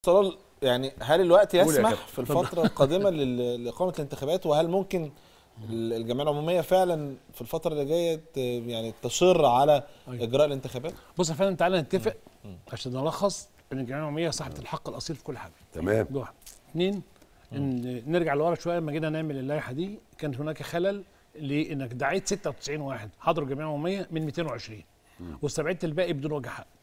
صلال يعني هل الوقت قول يا يسمح كابتن. في الفترة القادمة لل- لإقامة الانتخابات وهل ممكن ال- الجمعية العمومية فعلا في الفترة اللي جاية ت- يعني تصر على أيوة. إجراء الانتخابات؟ بص يا فندم تعالى نتفق عشان نلخص ان الجمعيه العموميه صاحبه الحق الاصيل في كل حاجه تمام ده واحد اثنين ان نرجع لورا شويه لما جينا نعمل اللائحه دي كان هناك خلل لانك دعيت 96 واحد حضروا الجمعيه العموميه من 220 واستبعدت الباقي بدون وجه حق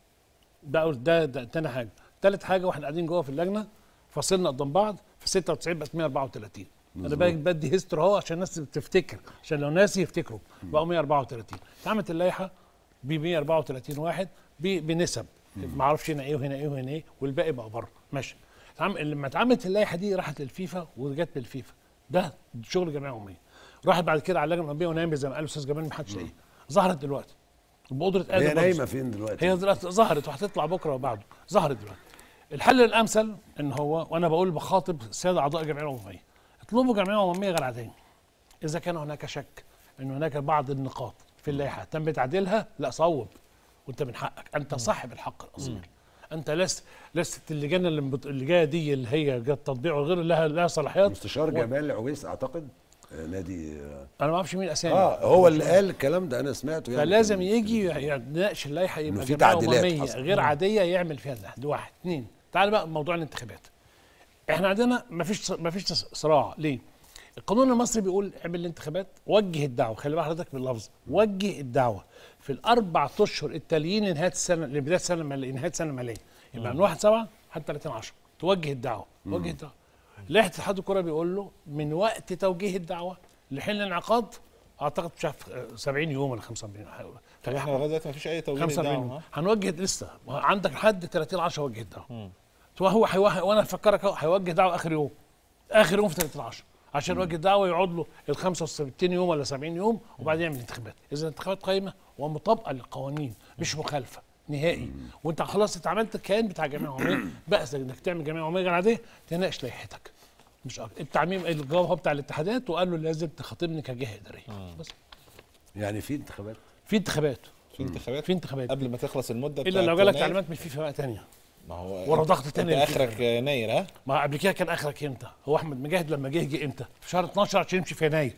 ده ده, ده تاني حاجه ثالث حاجه واحنا قاعدين جوه في اللجنه فصلنا قدام بعض في 96 بقت 134 انا بقى بدي هيستوري اهو عشان الناس تفتكر عشان لو ناس يفتكروا بقوا 134 اتعملت اللائحه ب 134 واحد ب- بنسب ما اعرفش هنا ايه وهنا ايه وهنا ايه والباقي بقى بره ماشي اتعم- لما اتعملت اللائحه دي راحت للفيفا وجت بالفيفا ده شغل جمعيه عموميه راحت بعد كده على اللجنه الاولمبيه ونايمه زي ما قال الاستاذ جمال ما حدش لاقيها ظهرت دلوقتي بقدره ادم هي برضه. نايمه فين دلوقتي هي دلوقتي ظهرت وهتطلع بكره وبعده ظهرت دلوقتي الحل الامثل ان هو وانا بقول بخاطب الساده اعضاء الجمعيه العموميه اطلبوا جمعيه عموميه غير عاديه اذا كان هناك شك ان هناك بعض النقاط في اللائحه تم تعديلها لا صوب وانت من حقك انت صاحب الحق الاصيل انت لست لست اللجان اللي بت- اللي جايه دي اللي هي جت تطبيع وغير لها لها صلاحيات مستشار جمال عويس اعتقد آه، نادي آه، انا ما اعرفش مين الاسامي اه هو اللي قال الكلام ده انا سمعته يعني فلازم كان- يجي يناقش اللائحه يبقى في جمعيه تعديلات عموميه حصل. غير عاديه يعمل فيها ده ده واحد اثنين تعال بقى موضوع الانتخابات احنا عندنا ما فيش ما فيش صراع ليه؟ القانون المصري بيقول اعمل الانتخابات وجه الدعوه خلي بالك حضرتك باللفظ وجه الدعوه في الاربع اشهر التاليين لنهايه السنه لبدايه السنه الماليه نهايه السنه الماليه يبقى من 1 7 حتى 30 10 توجه الدعوه توجه الدعوه لائحه اتحاد الكره بيقول له من وقت توجيه الدعوه لحين الانعقاد اعتقد مش عارف آه، 70 يوم ولا 45 يوم احنا لغاية دلوقتي ما فيش أي توجيه 45 للدعوة، يوم ها؟ هنوجه لسه عندك لحد 30 10 وجه الدعوه هو هيوه- وانا افكرك اهو هيوجه دعوه اخر يوم اخر يوم في 30 10 عشان يوجه دعوه يقعد له ال 65 يوم ولا 70 يوم وبعدين يعمل انتخابات اذا الانتخابات قايمه ومطابقه للقوانين مش مخالفه نهائي وانت خلاص اتعملت الكيان بتاع جمعيه عموميه بأس انك تعمل جمعيه عموميه غير عاديه تناقش لائحتك مش اكتر التعميم الجواب هو بتاع الاتحادات وقال له لازم تخاطبني كجهه اداريه بس يعني في انتخابات في انتخابات في انتخابات في انتخابات قبل ما تخلص المدة الا بتاعت لو جالك يناير. تعليمات من الفيفا بقى تانية ما هو ورا ضغط تاني انت للفيفا. اخرك يناير ها؟ ما قبل كده كان اخرك امتى؟ هو احمد مجاهد لما جه جه امتى؟ في شهر 12 عشان يمشي في يناير.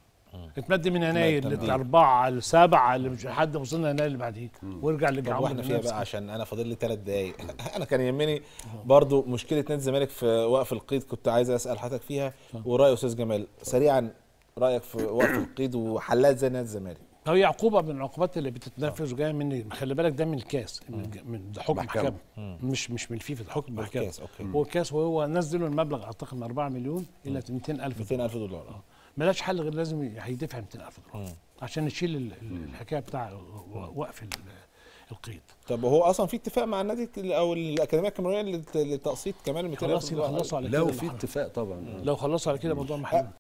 اتمد من يناير تمديد. لاربعه لسبعه اللي مش لحد ما وصلنا يناير اللي بعديه وارجع طب للجامعه واحنا فيها بقى عشان انا فاضل لي ثلاث دقايق انا كان يهمني برضو مشكله نادي الزمالك في وقف القيد كنت عايز اسال حضرتك فيها وراي استاذ جمال سريعا رايك في وقف القيد وحلها ازاي نادي الزمالك هي عقوبه من العقوبات اللي بتتنفذ وجايه من خلي بالك ده من الكاس من, من ده حكم محكمة. محكمه مش مش من الفيفا ده حكم محكمه الكاس، أوكي. هو الكاس وهو نزلوا المبلغ اعتقد من 4 مليون الى 200000 200000 دولار ملاش حل غير لازم هيدفع 200000 دولار عشان نشيل ال- ال- الحكايه بتاع وقف ال- القيد طب هو اصلا في اتفاق مع النادي او الاكاديميه الكاميرونيه للت- لتقسيط كمان 200000 خلاص يبقى دولار خلصوا على كده لو في المحل. اتفاق طبعا لو خلصوا على كده موضوع محل